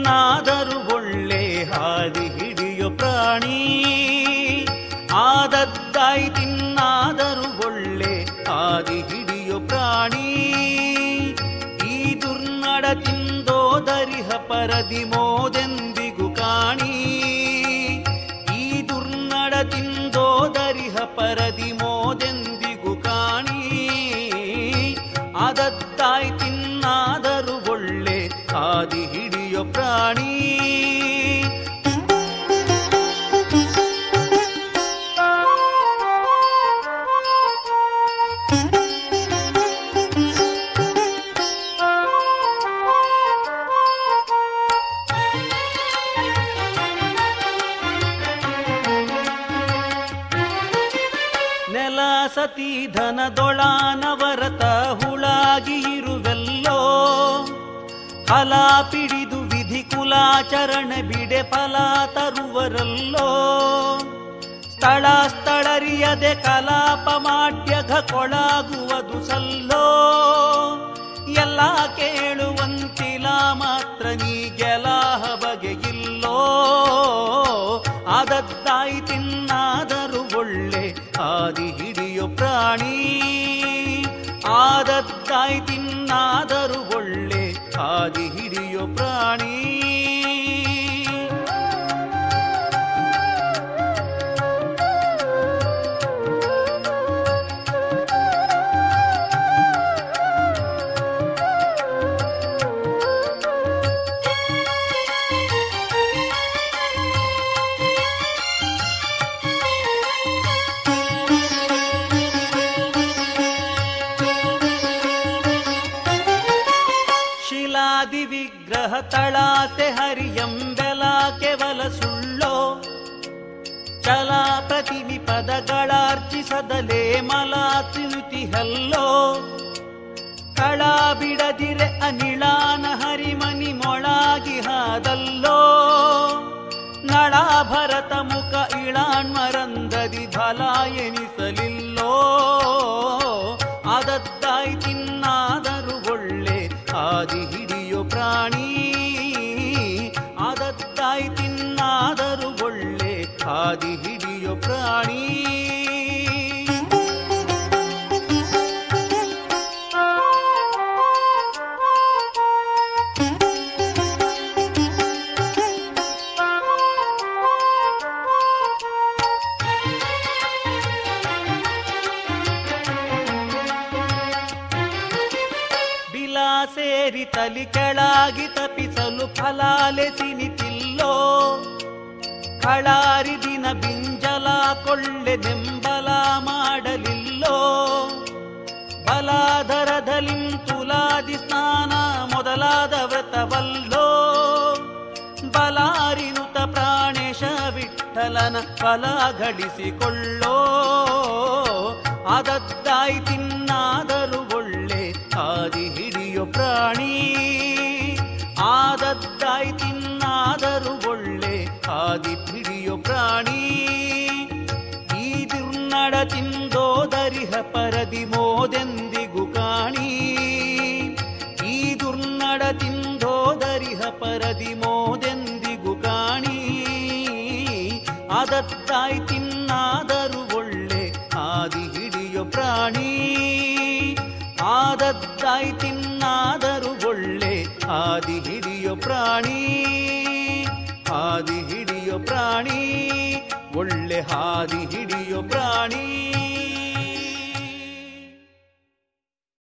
ತಿನ್ನಾದರೂ ಒಳ್ಳೆ ಹಾದಿ ಹಿಡಿಯೋ ಪ್ರಾಣಿ ಆದದ್ದಾಯಿ ತಿನ್ನಾದರೂ ಒಳ್ಳೆ ಹಾದಿ ಹಿಡಿಯೋ ಪ್ರಾಣಿ ಈ ದುರ್ನಡ ತಿಂದೋದರಿಹ ಪರದಿ ಮೋದೆಂದಿಗೂ ಕಾಣಿ ಈ ದುರ್ನಡ ತಿಂದೋದರಿಹ ಪರದಿ ಮೋದೆಂದಿಗೂ ಕಾಣಿ ಅದದ್ದಾಯಿ ತಿನ್ನಾದರೂ ಒಳ್ಳೆ ಹಾದಿ ಹಿಡಿಯೋ ಪ್ರಾಣಿ ನೆಲ ಸತಿ ಧನದೊಳಾನವರತ ಹುಳಾಗಿ ಇರುವೆಲ್ಲೋ ಫಲ ಪಿಡಿದು ವಿಧಿ ಕುಲಾಚರಣ ಬಿಡೆ ಫಲ ತರುವರಲ್ಲೋ ಸ್ಥಳ ಸ್ಥಳರಿಯದೆ ಕಲಾಪ ಮಾಡ್ಯಘ ಕೊಳಾಗುವುದು ಸಲ್ಲೋ ಎಲ್ಲ ಕೇಳುವಂತಿಲ್ಲ ಮಾತ್ರ ನೀ ಗೆಲಾಹ ಬಗೆಯಿಲ್ಲೋ ಆದದ್ದಾಯಿ ತಿನ್ನಾದರೂ ಒಳ್ಳೆ ಆದಿ ಹಿಡಿಯೋ ಪ್ರಾಣಿ ಆದದ್ದಾಯಿ ತಿನ್ನಾದರೂ ಒಳ್ಳೆ ಆದಿ ಹಿಡಿಯೋ ಪ್ರಾಣಿ ಶಿಲಾದಿ ವಿಗ್ರಹ ತಳಾಸೆ ಹರಿಯಂಬೆಲ ಕೇವಲ ಸುಳ್ಳೋ ಚಲ ಪ್ರತಿಮಿ ಪದಗಳಾರ್ಚಿಸದಲೇ ಮಲ ತಿರುತಿಹಲ್ಲೋ ಕಳ ಬಿಡದಿರೆ ಅನಿಳಾನ ಹರಿಮನಿ ಮೊಳಾಗಿ ಹಾದಲ್ಲೋ ನಳ ಭರತ ಮುಖ ಇಳಾಣ್ಮರಂದದಿ ಫಲ ಎನಿಸಲಿಲ್ಲೋ ಅದದ್ದಾಯಿ ತಿನ್ನಾದರೂ ಒಳ್ಳೆ ಆದಿ ಹಿಡಿಯೋ ಪ್ರಾಣಿ ಅದದ್ದಾಯಿ ತಿನ್ನಾದರೂ ಒಳ್ಳೆ ಆದಿ ಹಿಡಿಯೋ ಪ್ರಾಣಿ ಬಿಲ ಸೇರಿ ತಲಿ ಕೆಳಾಗಿ ತಪ್ಪಿಸಲು ಫಲಾಲೆಸಿನಿತಿಲ್ಲೋ ಕಳಾರಿ ದಿನ ಬಿಂಜಲ ಕೊಳ್ಳೆ ನೆಂಬಲ ಮಾಡಲಿಲ್ಲೋ ಬಲಾಧರದಲಿಂ ತುಲಾದಿ ಸ್ನಾನ ಮೊದಲಾದ ವ್ರತವಲ್ಲೋ ಬಲಾರಿನುತ ಪ್ರಾಣೇಶ ವಿಠಲನ ಫಲ ಗಳಿಸಿಕೊಳ್ಳೋ ಅದದ್ದಾಯಿ ತಿನ್ನಾದರೂ ಒಳ್ಳೆ ಆದಿ ಹಿಡಿಯೋ ಪ್ರಾಣಿ ಆದದ್ದಾಯಿ ತಿನ್ನಾದರೂ ಒಳ್ಳೆ ಆದಿ ಹಿಡಿಯೋ ಪ್ರಾಣಿ ಈ ದುರ್ನಡ ತಿಂದೋದರಿಹ ಪರದಿ ಮೋದೆಂದಿಗೂ ಕಾಣಿ ಈ ದುರ್ನಡ ತಿಂದೋದರಿಹ ಪರದಿ ಮೋದೆಂದಿಗೂ ಕಾಣಿ ಅದತ್ತಾಯಿ ತಿನ್ನಾದರೂ ಒಳ್ಳೆ ಆದಿ ಹಿಡಿಯೋ ಪ್ರಾಣಿ ಆದದ್ದಾಯಿ ತಿನ್ನಾದರೂ ಒಳ್ಳೆ ಆದಿ ಹಿಡಿಯೋ ಪ್ರಾಣಿ ಆದಿ ಹಿಡಿಯೋ ಪ್ರಾಣಿ ಒಳ್ಳೆ ಹಾದಿ ಹಿಡಿಯೋ ಪ್ರಾಣಿ